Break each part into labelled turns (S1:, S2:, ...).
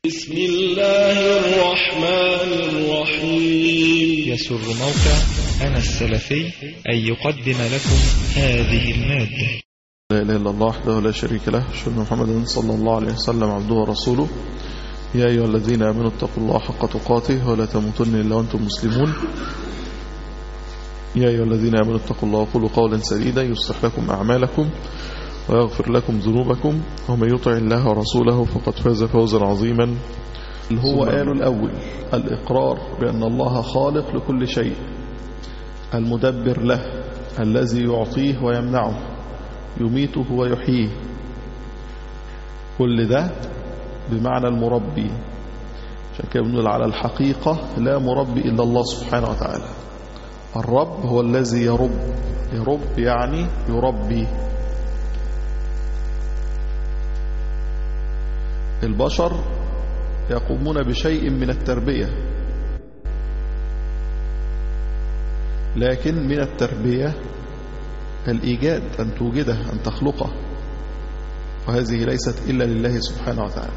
S1: بسم الله الرحمن الرحيم
S2: يسر موقع أنا السلفي أن يقدم لكم هذه المادة
S3: لا إله إلا الله وحده لا شريك له أشهد أن محمدا صلى الله عليه وسلم عبده ورسوله يا أيها الذين آمنوا اتقوا الله حق تقاته ولا تموتن إلا وأنتم مسلمون يا أيها الذين آمنوا اتقوا الله وقولوا قولا سديدا يصلح لكم أعمالكم ويغفر لكم ذنوبكم ومن يطع الله ورسوله فقد فاز فوزا عظيما هو قال الأول الإقرار بأن الله خالق لكل شيء المدبر له الذي يعطيه ويمنعه يميته ويحييه كل ده بمعنى المربي عشان كده بنقول على الحقيقة لا مربي إلا الله سبحانه وتعالى الرب هو الذي يرب يرب يعني يربي البشر يقومون بشيء من التربية لكن من التربية الإيجاد أن توجده أن تخلقه وهذه ليست إلا لله سبحانه وتعالى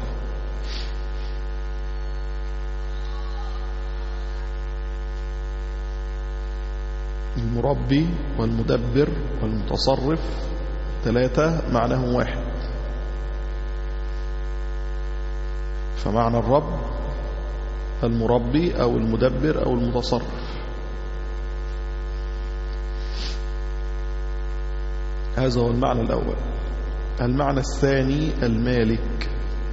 S3: المربي والمدبر والمتصرف ثلاثة معناهم واحد فمعنى الرب المربي أو المدبر أو المتصرف هذا هو المعنى الأول المعنى الثاني المالك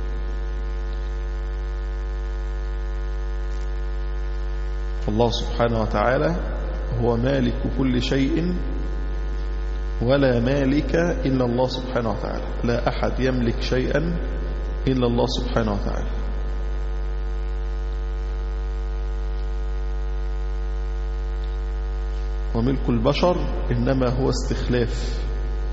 S3: الله سبحانه وتعالى هو مالك كل شيء ولا مالك إلا الله سبحانه وتعالى لا أحد يملك شيئا إلا الله سبحانه وتعالى وملك البشر إنما هو استخلاف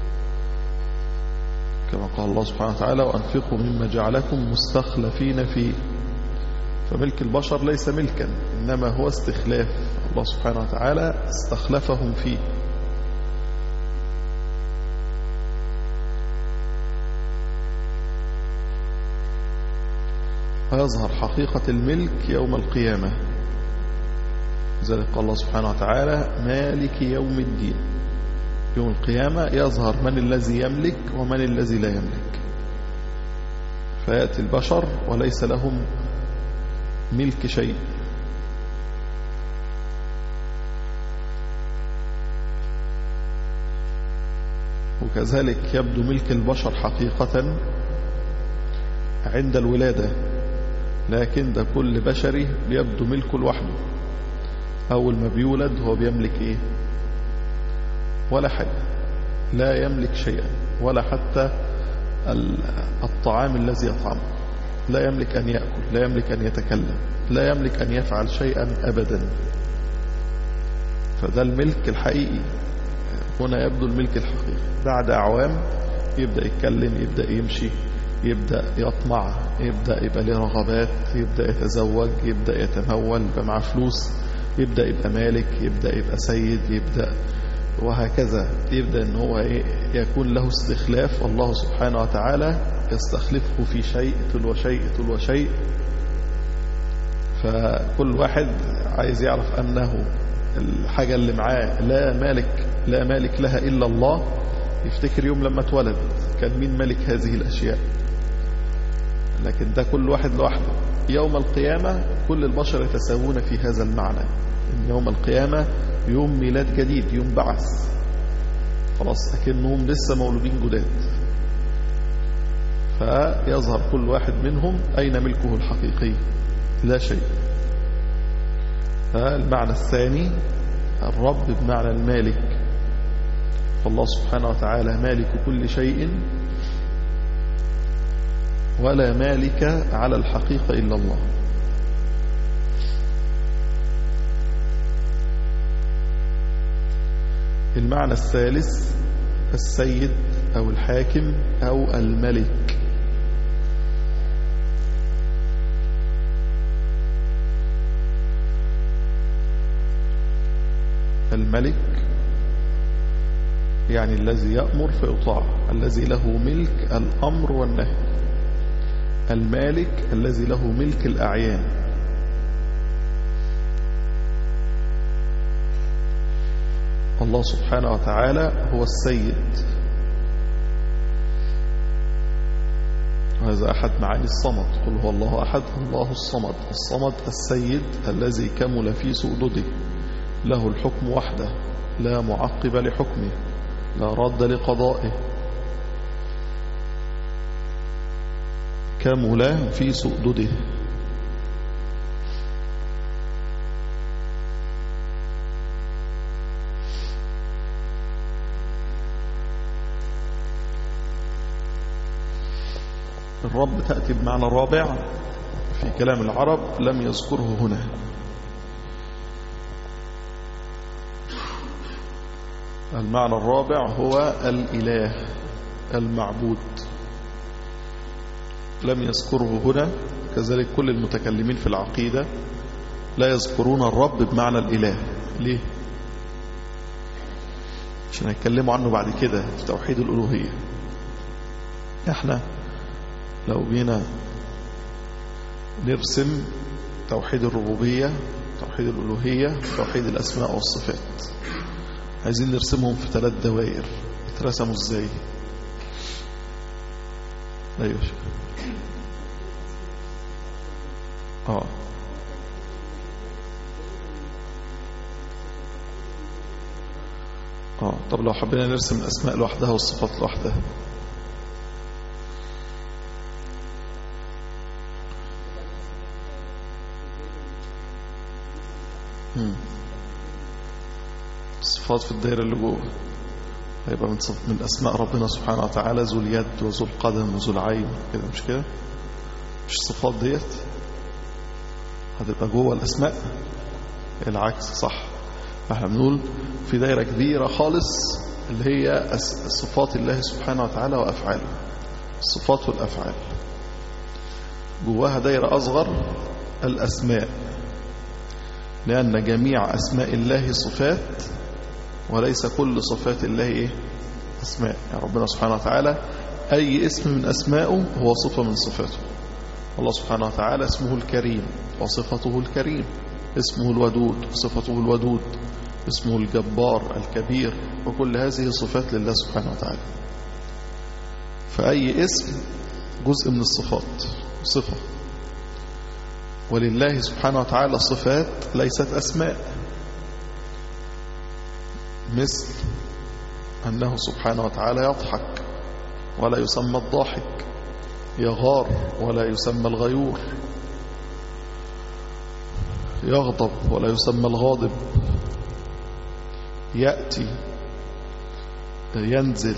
S3: كما قال الله سبحانه وتعالى وأنفقوا مما جعلكم مستخلفين فيه فملك البشر ليس ملكا إنما هو استخلاف الله سبحانه وتعالى استخلفهم فيه ويظهر حقيقة الملك يوم القيامة لذلك قال الله سبحانه وتعالى مالك يوم الدين يوم القيامة يظهر من الذي يملك ومن الذي لا يملك فيأتي البشر وليس لهم ملك شيء وكذلك يبدو ملك البشر حقيقة عند الولادة لكن ده كل بشري بيبدو ملكه لوحده أول ما بيولد هو بيملك إيه ولا حاجة لا يملك شيئا ولا حتى الطعام الذي يطعمه لا يملك أن يأكل لا يملك أن يتكلم لا يملك أن يفعل شيئا أبدا فده الملك الحقيقي هنا يبدو الملك الحقيقي بعد أعوام يبدأ يتكلم يبدأ يمشي يبدأ يطمع يبدأ يبقى له رغبات يبدأ يتزوج يبدأ يتمول يبقى معاه فلوس يبدأ يبقى مالك يبدأ يبقى سيد يبدأ وهكذا يبدأ ان هو يكون له استخلاف الله سبحانه وتعالى يستخلفه في شيء تلو شيء تلو شيء فكل واحد عايز يعرف أنه الحاجة اللي معاه لا مالك لا مالك لها إلا الله يفتكر يوم لما اتولد كان مين ملك هذه الأشياء لكن ده كل واحد لوحده يوم القيامة كل البشر يتساوون في هذا المعنى إن يوم القيامة يوم ميلاد جديد يوم بعث خلاص أكنهم لسه مولودين جداد فيظهر كل واحد منهم أين ملكه الحقيقي لا شيء المعنى الثاني الرب بمعنى المالك فالله سبحانه وتعالى مالك كل شيء ولا مالك على الحقيقة إلا الله المعنى الثالث السيد أو الحاكم أو الملك الملك يعني الذي يأمر فيطاع الذي له ملك الأمر والنهي المالك الذي له ملك الأعيان الله سبحانه وتعالى هو السيد هذا أحد معاني الصمد قل هو الله أحد الله الصمد الصمد السيد الذي كمل في سؤدده له الحكم وحده لا معقب لحكمه لا رد لقضائه كمل في سؤدده الرب تأتي بمعنى رابع في كلام العرب لم يذكره هنا المعنى الرابع هو الإله المعبود لم يذكره هنا كذلك كل المتكلمين في العقيدة لا يذكرون الرب بمعنى الإله ليه؟ عشان هيتكلموا عنه بعد كده في توحيد الألوهية احنا لو جينا نرسم توحيد الربوبية توحيد الألوهية توحيد الأسماء والصفات عايزين نرسمهم في ثلاث دوائر اترسموا ازاي ايوه اه اه طب لو حبينا نرسم الاسماء لوحدها والصفات لوحدها الصفات في الدائرة اللي جوه هيبقى من, صف من أسماء ربنا سبحانه وتعالى ذو اليد وذو القدم وذو العين كده مش كده مش الصفات ديت هتبقى جوه الأسماء العكس صح فاحنا بنقول في دائرة كبيرة خالص اللي هي صفات الله سبحانه وتعالى وأفعاله الصفات والأفعال جواها دائرة أصغر الأسماء لأن جميع أسماء الله صفات وليس كل صفات الله إيه؟ أسماء يعني ربنا سبحانه وتعالى أي اسم من أسمائه هو صفة من صفاته الله سبحانه وتعالى اسمه الكريم وصفته الكريم اسمه الودود وصفته الودود اسمه الجبار الكبير وكل هذه صفات لله سبحانه وتعالى فأي اسم جزء من الصفات صفة ولله سبحانه وتعالى صفات ليست أسماء مثل أنه سبحانه وتعالى يضحك ولا يسمى الضاحك يغار ولا يسمى الغيور يغضب ولا يسمى الغاضب يأتي ينزل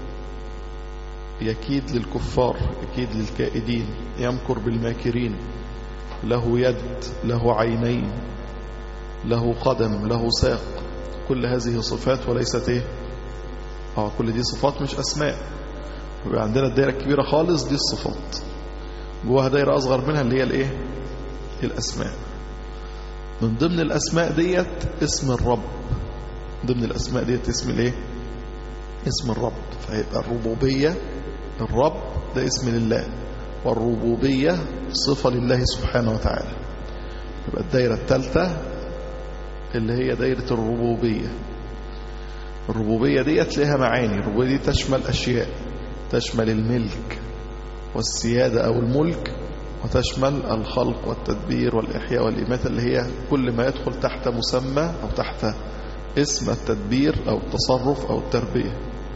S3: يكيد للكفار يكيد للكائدين يمكر بالماكرين له يد له عينين له قدم له ساق كل هذه صفات وليست ايه اه كل دي صفات مش اسماء يبقى عندنا الدائره الكبيره خالص دي الصفات جواها دايره اصغر منها اللي هي الايه الاسماء من ضمن الاسماء ديت اسم الرب ضمن الاسماء ديت اسم الايه اسم الرب فيبقى الربوبيه الرب ده اسم لله والربوبيه صفه لله سبحانه وتعالى يبقى الدايره الثالثه اللي هي دايرة الربوبية الربوبية دي لها معاني الربوبية دي تشمل أشياء تشمل الملك والسيادة أو الملك وتشمل الخلق والتدبير والإحياء والإماتة اللي هي كل ما يدخل تحت مسمى أو تحت اسم التدبير أو التصرف أو التربية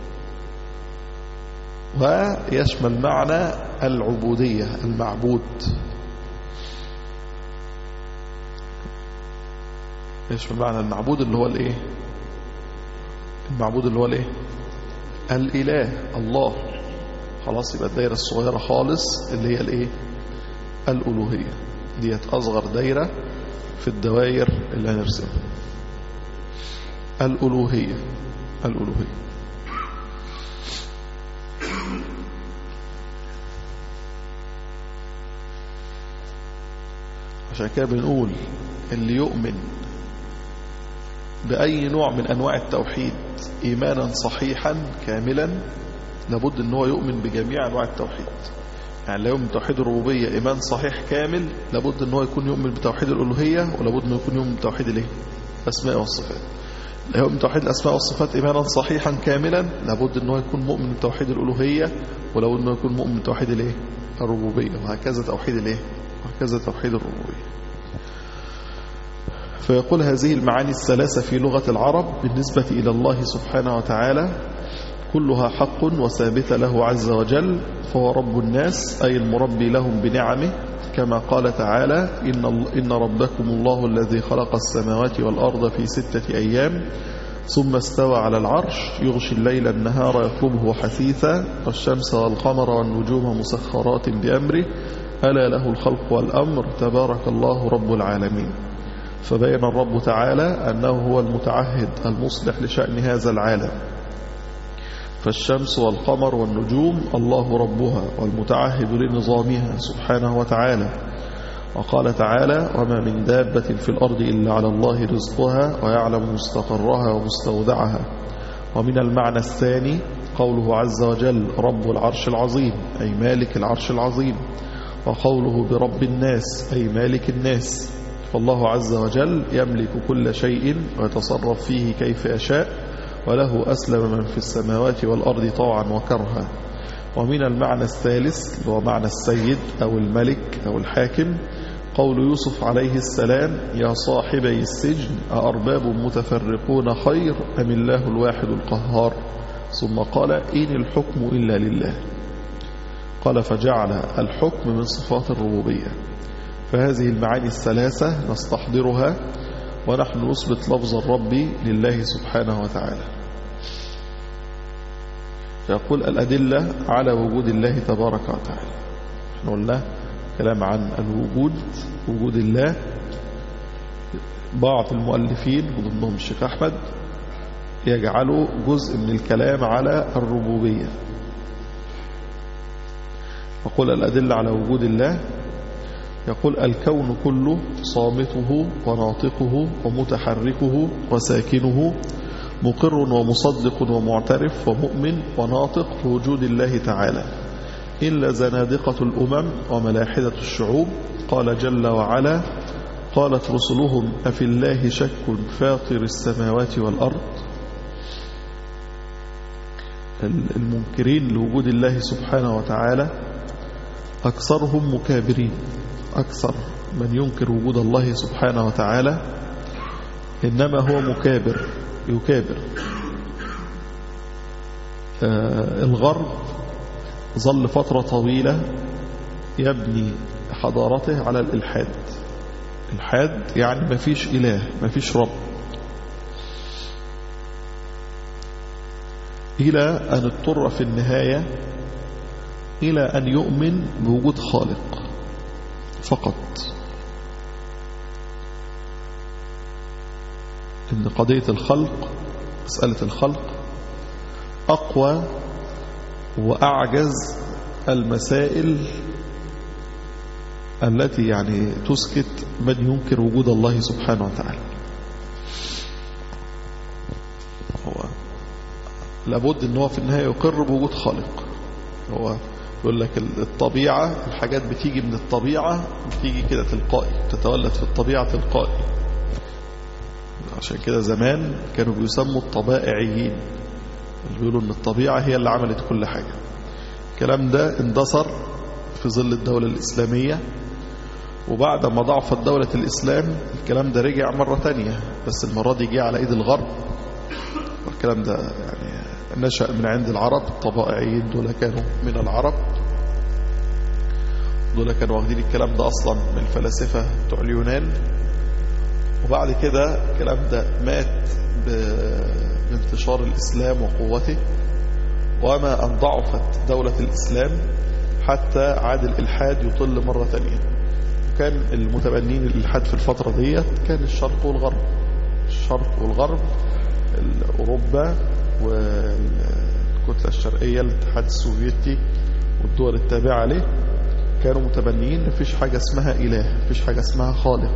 S3: ويشمل معنى العبودية المعبود ايش معنى المعبود اللي هو الايه المعبود اللي هو الايه الاله الله خلاص يبقى الدايره الصغيره خالص اللي هي الايه الالوهيه ديت اصغر دايره في الدوائر اللي هنرسمها الالوهيه الالوهيه عشان كده بنقول اللي يؤمن بأي نوع من أنواع التوحيد إيمانا صحيحا كاملا لابد أن هو يؤمن بجميع أنواع التوحيد يعني لا يؤمن بتوحيد الربوبية إيمان صحيح كامل لابد أن هو يكون يؤمن بتوحيد الألوهية ولابد أنه يكون يؤمن بتوحيد الايه الأسماء والصفات لا يؤمن بتوحيد الأسماء والصفات إيمانا صحيحا كاملا لابد أنه يكون مؤمن بتوحيد الألوهية ولابد أنه يكون مؤمن بتوحيد الايه الربوبية وهكذا توحيد الايه وهكذا توحيد الربوبية فيقول هذه المعاني الثلاثة في لغة العرب بالنسبة إلى الله سبحانه وتعالى كلها حق وثابتة له عز وجل فهو رب الناس أي المربي لهم بنعمه كما قال تعالى إن, إن ربكم الله الذي خلق السماوات والأرض في ستة أيام ثم استوى على العرش يغشي الليل النهار يطلبه حثيثا والشمس والقمر والنجوم مسخرات بأمره ألا له الخلق والأمر تبارك الله رب العالمين فبين الرب تعالى أنه هو المتعهد المصلح لشأن هذا العالم فالشمس والقمر والنجوم الله ربها والمتعهد لنظامها سبحانه وتعالى وقال تعالى وما من دابة في الأرض إلا على الله رزقها ويعلم مستقرها ومستودعها ومن المعنى الثاني قوله عز وجل رب العرش العظيم أي مالك العرش العظيم وقوله برب الناس أي مالك الناس فالله عز وجل يملك كل شيء ويتصرف فيه كيف يشاء وله أسلم من في السماوات والأرض طوعا وكرها ومن المعنى الثالث هو معنى السيد أو الملك أو الحاكم قول يوسف عليه السلام يا صاحبي السجن أأرباب متفرقون خير أم الله الواحد القهار ثم قال إن الحكم إلا لله قال فجعل الحكم من صفات الربوبية فهذه المعاني الثلاثة نستحضرها ونحن نثبت لفظ الرب لله سبحانه وتعالى يقول الأدلة على وجود الله تبارك وتعالى احنا قلنا كلام عن الوجود وجود الله بعض المؤلفين وضمنهم الشيخ أحمد يجعلوا جزء من الكلام على الربوبية يقول الأدلة على وجود الله يقول الكون كله صامته وناطقه ومتحركه وساكنه مقر ومصدق ومعترف ومؤمن وناطق بوجود الله تعالى إلا زنادقة الأمم وملاحدة الشعوب قال جل وعلا قالت رسلهم أفي الله شك فاطر السماوات والأرض المنكرين لوجود الله سبحانه وتعالى أكثرهم مكابرين أكثر من ينكر وجود الله سبحانه وتعالى إنما هو مكابر يكابر آه الغرب ظل فترة طويلة يبني حضارته على الإلحاد الحاد يعني ما فيش إله ما فيش رب إلى أن اضطر في النهاية إلى أن يؤمن بوجود خالق فقط إن قضية الخلق مسألة الخلق أقوى وأعجز المسائل التي يعني تسكت من ينكر وجود الله سبحانه وتعالى هو لابد ان هو في النهاية يقر بوجود خالق هو يقول لك الطبيعة الحاجات بتيجي من الطبيعة بتيجي كده تلقائي تتولد في الطبيعة تلقائي عشان كده زمان كانوا بيسموا الطبائعيين اللي بيقولوا ان الطبيعة هي اللي عملت كل حاجة الكلام ده اندثر في ظل الدولة الإسلامية وبعد ما ضعفت دولة الإسلام الكلام ده رجع مرة تانية بس المرة دي جه على إيد الغرب والكلام ده يعني نشأ من عند العرب الطبائعيين دول كانوا من العرب دول كانوا واخدين الكلام ده أصلا من الفلاسفة بتوع اليونان وبعد كده الكلام ده مات بانتشار الإسلام وقوته وما أن ضعفت دولة الإسلام حتى عاد الإلحاد يطل مرة تانية وكان المتبنين الإلحاد في الفترة ديت كان الشرق والغرب الشرق والغرب أوروبا والكتلة الشرقية الاتحاد السوفيتي والدول التابعة له كانوا متبنيين مفيش حاجة اسمها إله مفيش حاجة اسمها خالق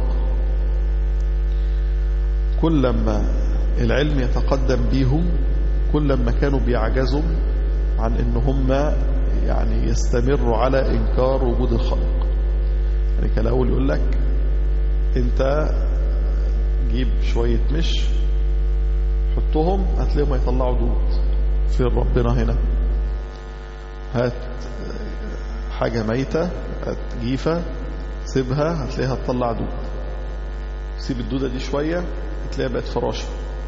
S3: كلما العلم يتقدم بيهم كلما كانوا بيعجزوا عن ان هم يعني يستمروا على إنكار وجود الخالق يعني كان الأول يقول لك أنت جيب شوية مش حطهم هتلاقيهم هيطلعوا دود في ربنا هنا هات حاجة ميتة هات جيفة سيبها هتلاقيها تطلع دود سيب الدودة دي شوية هتلاقيها بقت فراشة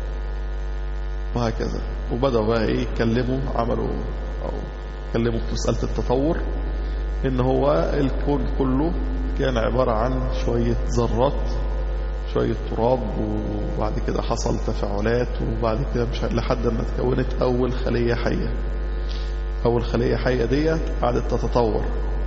S3: وهكذا وبدأوا بقى ايه يتكلموا عملوا او اتكلموا في مسألة التطور ان هو الكون كله كان عبارة عن شوية ذرات شوية تراب وبعد كده حصل تفاعلات وبعد كده مش لحد ما تكونت أول خلية حية أول خلية حية دي قعدت تتطور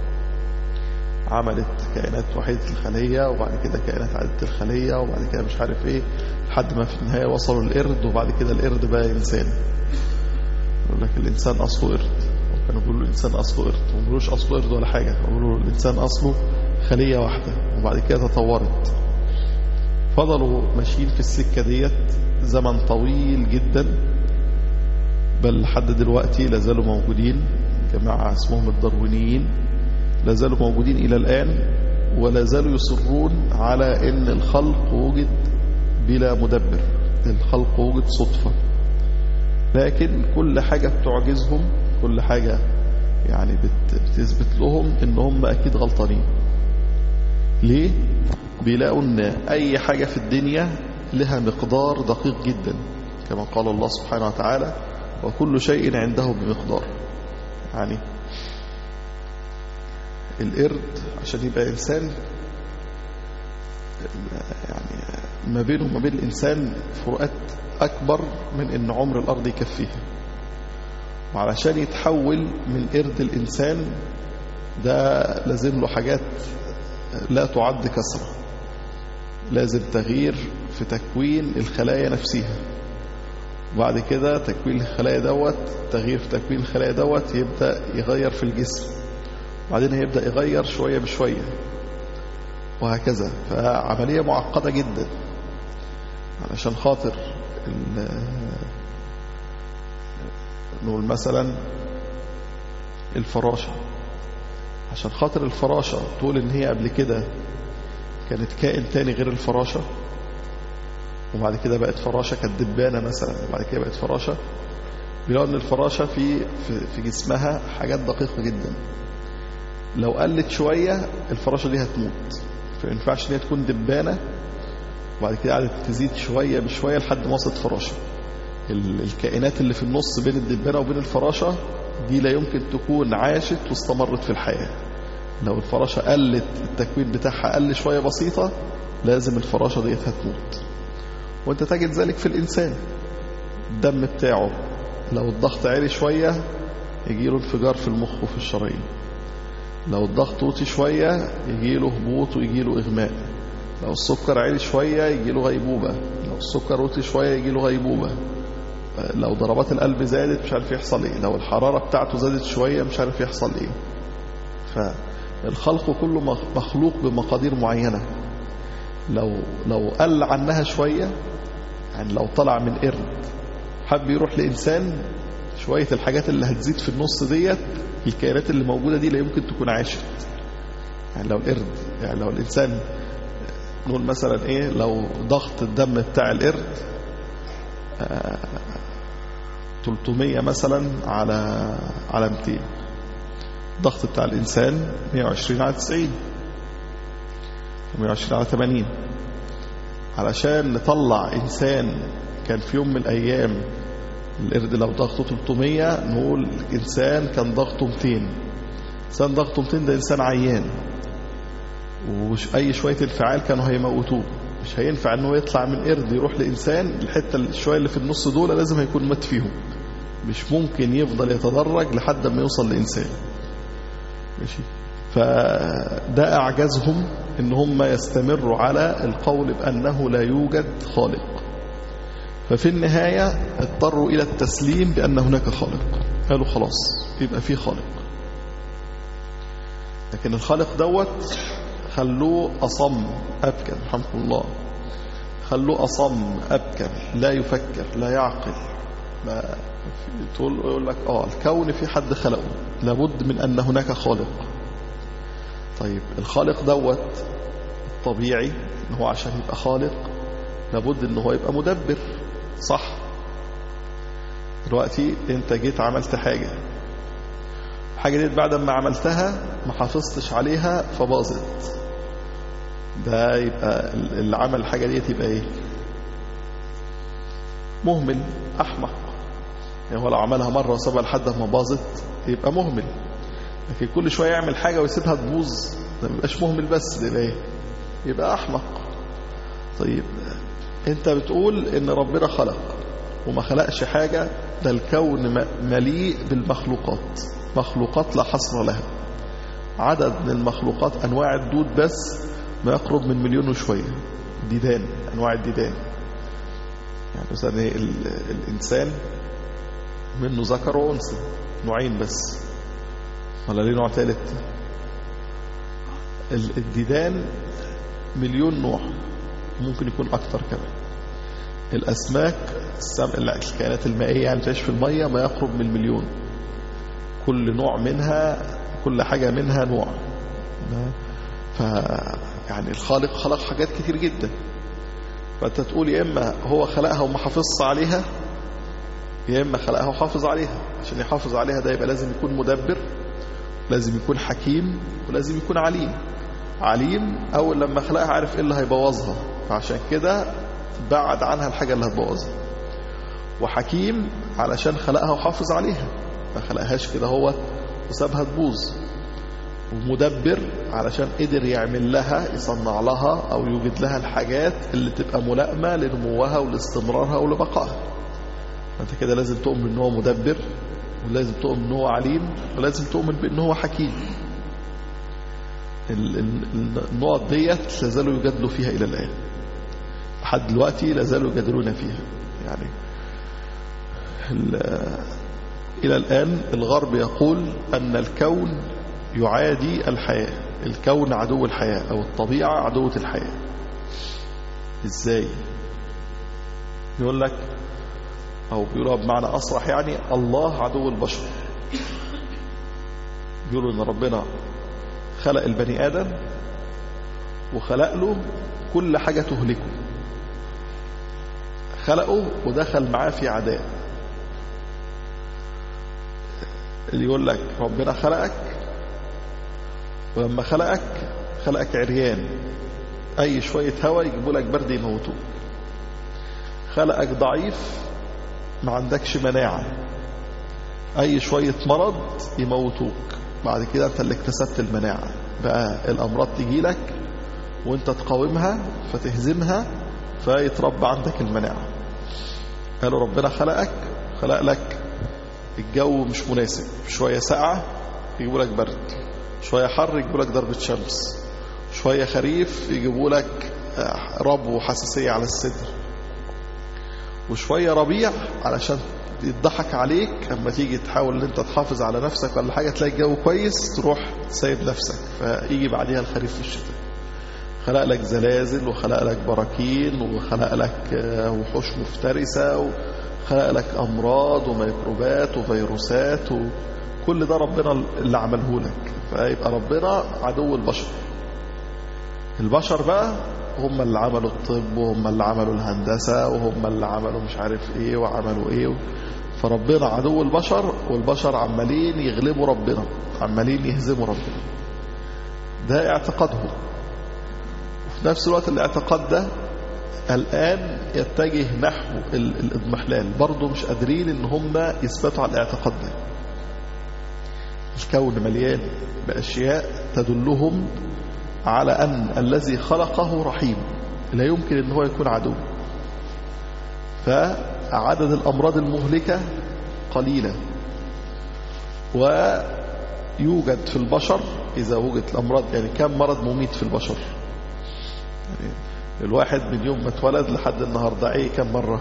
S3: عملت كائنات وحيدة الخلية وبعد كده كائنات عدة الخلية وبعد كده مش عارف ايه لحد ما في النهاية وصلوا القرد وبعد كده القرد بقى إنسان يقول لك الإنسان أصله قرد كانوا بيقولوا الإنسان أصله قرد ما بيقولوش أصله قرد ولا حاجة بيقولوا الإنسان أصله خلية واحدة وبعد كده تطورت فضلوا ماشيين في السكة ديت زمن طويل جدا بل لحد دلوقتي لازالوا موجودين جماعة اسمهم الداروينيين لازالوا موجودين إلى الآن ولا زالوا يصرون على أن الخلق وجد بلا مدبر الخلق وجد صدفة لكن كل حاجة بتعجزهم كل حاجة يعني بتثبت لهم ان هم اكيد غلطانين ليه بيلاقوا ان اي حاجة في الدنيا لها مقدار دقيق جدا كما قال الله سبحانه وتعالى وكل شيء عنده بمقدار يعني القرد عشان يبقى إنسان يعني ما بينه وما بين الإنسان فروقات أكبر من أن عمر الأرض يكفيها وعلشان يتحول من قرد الإنسان ده لازم له حاجات لا تعد كسرة لازم تغيير في تكوين الخلايا نفسها وبعد كده تكوين الخلايا دوت تغيير في تكوين الخلايا دوت يبدأ يغير في الجسم وبعدين هيبدأ يغير شوية بشوية وهكذا فعملية معقدة جدا علشان خاطر نقول مثلا الفراشة عشان خاطر الفراشة تقول ان هي قبل كده كانت كائن تاني غير الفراشة وبعد كده بقت فراشة كانت دبانة مثلا وبعد كده بقت فراشة بيلاقوا ان الفراشة في, في, في جسمها حاجات دقيقة جدا لو قلت شوية الفراشة دي هتموت فما ينفعش ان هي تكون دبانة وبعد كده قعدت تزيد شوية بشوية لحد ما وصلت فراشة الكائنات اللي في النص بين الدبانة وبين الفراشة دي لا يمكن تكون عاشت واستمرت في الحياة لو الفراشة قلت التكوين بتاعها قل شوية بسيطة لازم الفراشة ديت هتموت وانت تجد ذلك في الإنسان الدم بتاعه لو الضغط عالي شوية يجيله انفجار في المخ وفي الشرايين لو الضغط وطي شوية يجيله هبوط ويجيله إغماء لو السكر عالي شوية يجيله غيبوبة لو السكر وطي شوية يجيله غيبوبة لو ضربات القلب زادت مش عارف يحصل ايه لو الحرارة بتاعته زادت شوية مش عارف يحصل ايه فالخلق كله مخلوق بمقادير معينة لو لو قل عنها شوية يعني لو طلع من قرد حب يروح لإنسان شوية الحاجات اللي هتزيد في النص ديت الكائنات اللي موجودة دي لا يمكن تكون عاشت يعني لو القرد يعني لو الإنسان نقول مثلا ايه لو ضغط الدم بتاع القرد آه 300 مثلا على على 200 الضغط بتاع الإنسان 120 على 90 120 على 80 علشان نطلع إنسان كان في يوم من الأيام القرد لو ضغطه 300 نقول إنسان كان ضغطه 200 إنسان ضغطه 200 ده إنسان عيان وأي شوية انفعال كانوا هيموتوه مش هينفع انه يطلع من قرد يروح لإنسان الحتة الشوية اللي في النص دول لازم هيكون مات فيهم مش ممكن يفضل يتدرج لحد ما يوصل لإنسان ماشي فده أعجزهم ان هم يستمروا على القول بأنه لا يوجد خالق ففي النهاية اضطروا إلى التسليم بأن هناك خالق قالوا خلاص يبقى في خالق لكن الخالق دوت خلوه أصم أبكر رحمه الله خلوه أصم أبكر لا يفكر لا يعقل ما تقول يقول لك اه الكون في حد خلقه لابد من ان هناك خالق طيب الخالق دوت طبيعي ان هو عشان يبقى خالق لابد ان هو يبقى مدبر صح دلوقتي انت جيت عملت حاجة حاجة دي بعد ما عملتها ما حافظتش عليها فباظت ده يبقى اللي عمل الحاجة دي يبقى ايه مهمل احمق يعني هو لو عملها مرة وسابها لحد ما باظت يبقى مهمل لكن كل شوية يعمل حاجة ويسيبها تبوظ ده ما يبقاش مهمل بس ده يبقى ايه يبقى احمق طيب انت بتقول ان ربنا خلق وما خلقش حاجة ده الكون مليء بالمخلوقات مخلوقات لا حصر لها عدد من المخلوقات انواع الدود بس ما يقرب من مليون وشوية ديدان انواع الديدان يعني مثلا ايه الانسان منه ذكر وانثى نوعين بس ولا ليه نوع ثالث الديدان مليون نوع ممكن يكون اكتر كمان الاسماك الكائنات المائيه يعني تعيش في الميه ما يقرب من المليون كل نوع منها كل حاجه منها نوع ف يعني الخالق خلق حاجات كتير جدا فانت تقول يا اما هو خلقها وما حافظش عليها يا اما خلقها وحافظ عليها عشان يحافظ عليها ده يبقى لازم يكون مدبر لازم يكون حكيم ولازم يكون عليم عليم اول لما خلقها عارف ايه اللي هيبوظها فعشان كده بعد عنها الحاجة اللي هتبوظها وحكيم علشان خلقها وحافظ عليها ما خلقهاش كده هو وسابها تبوظ ومدبر علشان قدر يعمل لها يصنع لها او يوجد لها الحاجات اللي تبقى ملائمة لنموها ولاستمرارها ولبقائها انت كده لازم تؤمن ان هو مدبر ولازم تؤمن ان هو عليم ولازم تؤمن بان هو حكيم النقط ديت لا زالوا يجادلوا فيها الى الان لحد دلوقتي لا زالوا يجادلون فيها يعني الى الان الغرب يقول ان الكون يعادي الحياه الكون عدو الحياه او الطبيعه عدوه الحياه ازاي يقول لك او بيقولها بمعنى اصرح يعني الله عدو البشر بيقولوا ان ربنا خلق البني ادم وخلق له كل حاجه تهلكه خلقه ودخل معاه في عداء اللي يقول لك ربنا خلقك ولما خلقك خلقك عريان اي شويه هواء يجيبوا لك برد يموتوك خلقك ضعيف ما عندكش مناعه اي شويه مرض يموتوك بعد كده انت اللي اكتسبت المناعه بقى الامراض تجي لك وانت تقاومها فتهزمها فيتربى عندك المناعه قالوا ربنا خلقك خلق لك الجو مش مناسب شويه سقعه يجيبوا لك برد شويه حر يجيبوا لك ضربه شمس شويه خريف يجيبوا لك ربو وحساسيه على الصدر وشويه ربيع علشان يضحك عليك اما تيجي تحاول ان انت تحافظ على نفسك ولا حاجه تلاقي الجو كويس تروح سايب نفسك فيجي بعديها الخريف في الشتاء خلق لك زلازل وخلق لك براكين وخلق لك وحوش مفترسه وخلق لك امراض وميكروبات وفيروسات وكل ده ربنا اللي عمله لك فيبقى ربنا عدو البشر البشر بقى هم اللي عملوا الطب وهم اللي عملوا الهندسة وهم اللي عملوا مش عارف ايه وعملوا ايه فربنا عدو البشر والبشر عمالين يغلبوا ربنا عمالين يهزموا ربنا ده اعتقادهم وفي نفس الوقت الاعتقاد ده الآن يتجه نحو الاضمحلال برضه مش قادرين ان هم يثبتوا على الاعتقاد ده الكون مليان بأشياء تدلهم على أن الذي خلقه رحيم لا يمكن أن هو يكون عدو فعدد الأمراض المهلكة قليلة ويوجد في البشر إذا وجد الأمراض يعني كم مرض مميت في البشر يعني الواحد من يوم ما اتولد لحد النهاردة ايه كم مرة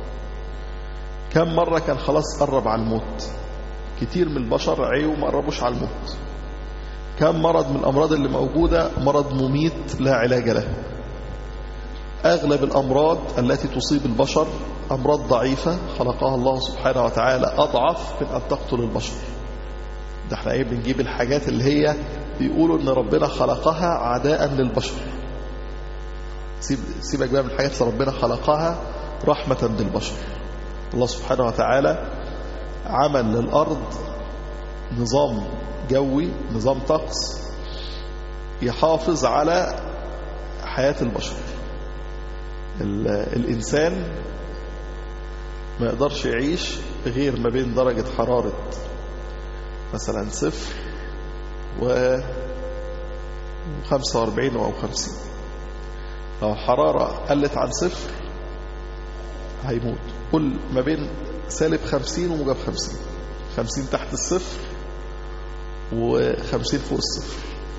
S3: كم مرة كان خلاص قرب على الموت كتير من البشر عيوا ما قربوش على الموت كم مرض من الأمراض اللي موجودة مرض مميت لا علاج له أغلب الأمراض التي تصيب البشر أمراض ضعيفة خلقها الله سبحانه وتعالى أضعف من أن تقتل البشر ده احنا ايه بنجيب الحاجات اللي هي بيقولوا ان ربنا خلقها عداء للبشر سيب سيبك بقى من الحاجات اللي ربنا خلقها رحمة بالبشر الله سبحانه وتعالى عمل للأرض نظام جوي نظام طقس يحافظ على حياة البشر الإنسان ما يقدرش يعيش غير ما بين درجة حرارة مثلا صفر و 45 أو 50 لو الحرارة قلت عن صفر هيموت كل ما بين سالب 50 وموجب 50 50 تحت الصفر و50 فوق الصفر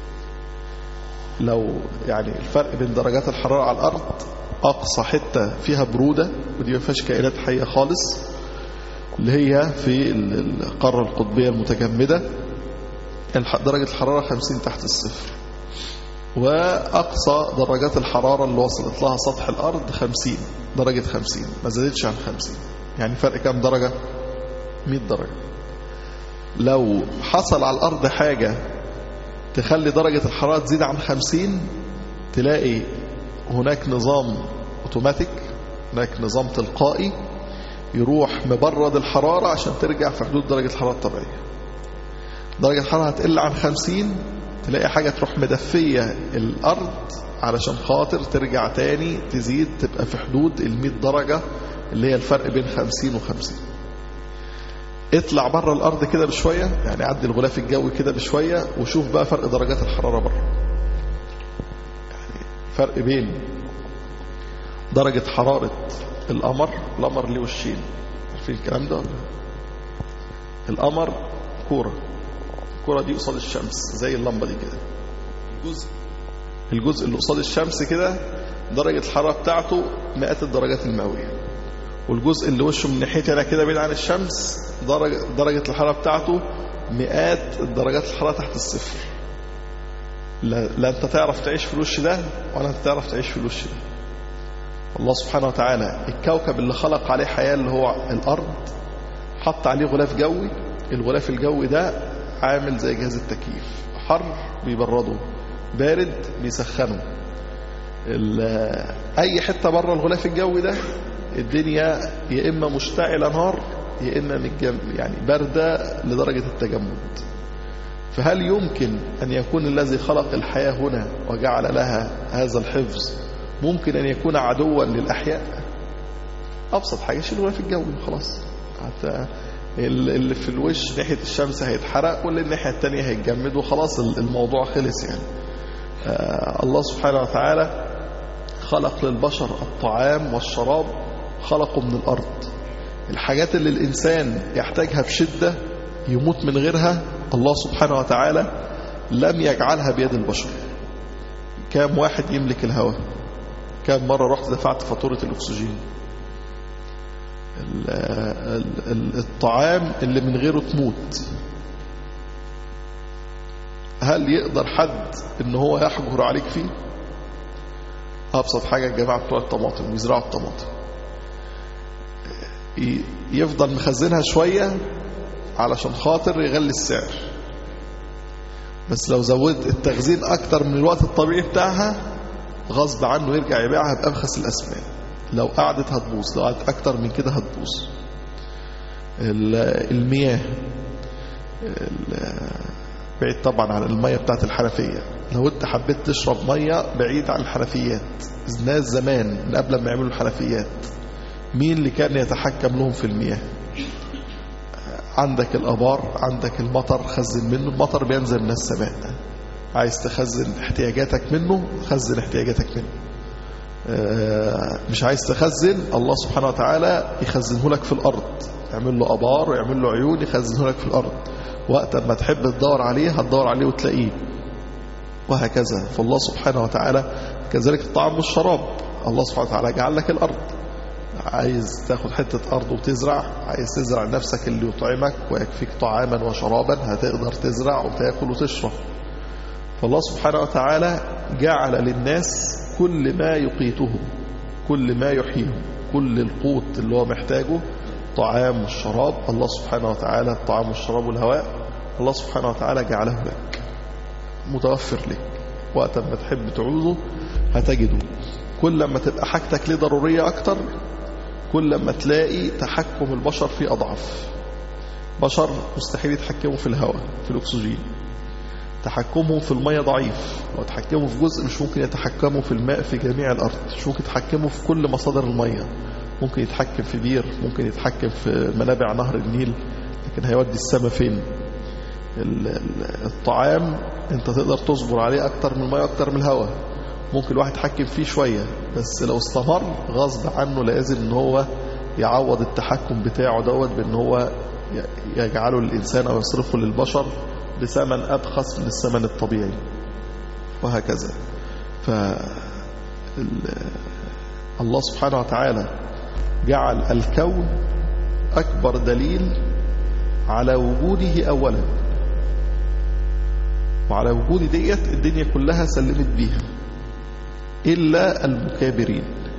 S3: لو يعني الفرق بين درجات الحرارة على الأرض أقصى حتة فيها برودة ودي ما فيهاش كائنات حية خالص اللي هي في القارة القطبية المتجمدة درجة الحرارة 50 تحت الصفر وأقصى درجات الحرارة اللي وصلت لها سطح الأرض 50 درجة 50 ما زادتش عن 50 يعني فرق كام درجة 100 درجة لو حصل على الأرض حاجة تخلي درجة الحرارة تزيد عن 50 تلاقي هناك نظام اوتوماتيك هناك نظام تلقائي يروح مبرد الحرارة عشان ترجع في حدود درجة الحرارة الطبيعية درجة الحرارة هتقل عن 50 تلاقي حاجة تروح مدفية الأرض علشان خاطر ترجع تاني تزيد تبقى في حدود ال 100 درجة اللي هي الفرق بين 50 و 50 اطلع بره الأرض كده بشوية يعني عدي الغلاف الجوي كده بشوية وشوف بقى فرق درجات الحرارة بره يعني فرق بين درجة حرارة القمر القمر ليه وشين عارفين الكلام ده القمر كورة الكورة دي قصاد الشمس زي اللمبة دي كده الجزء الجزء اللي قصاد الشمس كده درجة الحرارة بتاعته مئات الدرجات المئوية والجزء اللي وشه من ناحيتي انا كده بعيد عن الشمس درجة, درجة الحرارة بتاعته مئات الدرجات الحرارة تحت الصفر لا, لا انت تعرف تعيش في الوش ده ولا انت تعرف تعيش في الوش ده الله سبحانه وتعالى الكوكب اللي خلق عليه حياة اللي هو الأرض حط عليه غلاف جوي الغلاف الجوي ده عامل زي جهاز التكييف حر بيبرده بارد بيسخنه أي حتة بره الغلاف الجوي ده الدنيا يا إما مشتعلة نار يا إما متجم يعني باردة لدرجة التجمد فهل يمكن أن يكون الذي خلق الحياة هنا وجعل لها هذا الحفظ ممكن أن يكون عدوا للأحياء أبسط حاجة شيل الغلاف الجوي خلاص حتى اللي في الوش ناحية الشمس هيتحرق واللي الناحية التانية هيتجمد وخلاص الموضوع خلص يعني آه الله سبحانه وتعالى خلق للبشر الطعام والشراب خلقه من الأرض الحاجات اللي الإنسان يحتاجها بشدة يموت من غيرها الله سبحانه وتعالى لم يجعلها بيد البشر كام واحد يملك الهواء كام مرة رحت دفعت فاتورة الأكسجين الطعام اللي من غيره تموت هل يقدر حد ان هو يحجر عليك فيه ابسط حاجة الجماعة بتوع الطماطم يزرعوا الطماطم يفضل مخزنها شوية علشان خاطر يغلي السعر بس لو زودت التخزين اكتر من الوقت الطبيعي بتاعها غصب عنه يرجع يبيعها بأبخس الأسمان لو قعدت هتبوظ لو قعدت أكتر من كده هتبوظ المياه بعيد طبعا عن المية بتاعت الحنفية لو انت حبيت تشرب مية بعيد عن الحنفيات ناس زمان من قبل ما يعملوا الحنفيات مين اللي كان يتحكم لهم في المياه عندك الأبار عندك المطر خزن منه المطر بينزل من السماء عايز تخزن احتياجاتك منه خزن احتياجاتك منه مش عايز تخزن الله سبحانه وتعالى يخزنه لك في الأرض يعمل له أبار ويعمل له عيون يخزنه لك في الأرض وقت ما تحب تدور عليه هتدور عليه وتلاقيه وهكذا فالله سبحانه وتعالى كذلك الطعام والشراب الله سبحانه وتعالى جعل لك الأرض عايز تاخد حتة أرض وتزرع عايز تزرع نفسك اللي يطعمك ويكفيك طعاما وشرابا هتقدر تزرع وتاكل وتشرب فالله سبحانه وتعالى جعل للناس كل ما يقيتهم كل ما يحييهم كل القوت اللي هو محتاجه طعام والشراب الله سبحانه وتعالى الطعام والشراب والهواء الله سبحانه وتعالى جعله لك متوفر لك وقت ما تحب تعوزه هتجده كل ما تبقى حاجتك ليه ضرورية أكتر كل ما تلاقي تحكم البشر فيه أضعف بشر مستحيل يتحكموا في الهواء في الأكسجين تحكمهم في المية ضعيف لو تحكموا في جزء مش ممكن يتحكموا في الماء في جميع الأرض مش ممكن يتحكموا في كل مصادر المية ممكن يتحكم في بير ممكن يتحكم في منابع نهر النيل لكن هيودي السما فين الطعام انت تقدر تصبر عليه اكتر من المية اكتر من الهواء ممكن الواحد يتحكم فيه شوية بس لو استمر غصب عنه لازم ان هو يعوض التحكم بتاعه دوت بان هو يجعله للإنسان أو يصرفه للبشر بثمن أبخس من الثمن الطبيعي وهكذا ف الله سبحانه وتعالى جعل الكون أكبر دليل على وجوده أولا وعلى وجود ديت الدنيا كلها سلمت بيها إلا المكابرين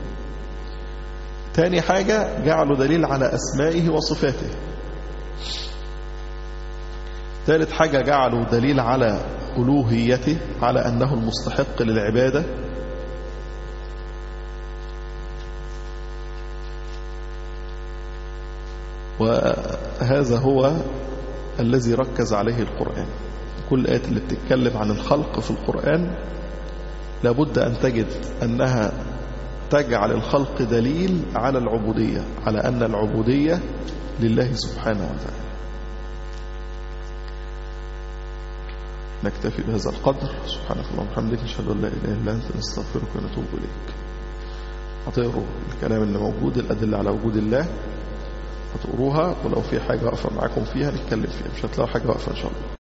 S3: تاني حاجة جعلوا دليل على أسمائه وصفاته ثالث حاجة جعلوا دليل على ألوهيته على أنه المستحق للعبادة وهذا هو الذي ركز عليه القرآن كل آية اللي بتتكلم عن الخلق في القرآن لابد أن تجد أنها تجعل الخلق دليل على العبودية على أن العبودية لله سبحانه وتعالى نكتفي بهذا القدر سبحانك اللهم وبحمدك نشهد ان لا اله الا انت نستغفرك ونتوب اليك هتقروا الكلام اللي موجود الادله على وجود الله هتقروها ولو في حاجه واقفه معاكم فيها نتكلم فيها مش هتلاقوا حاجه واقفه ان شاء الله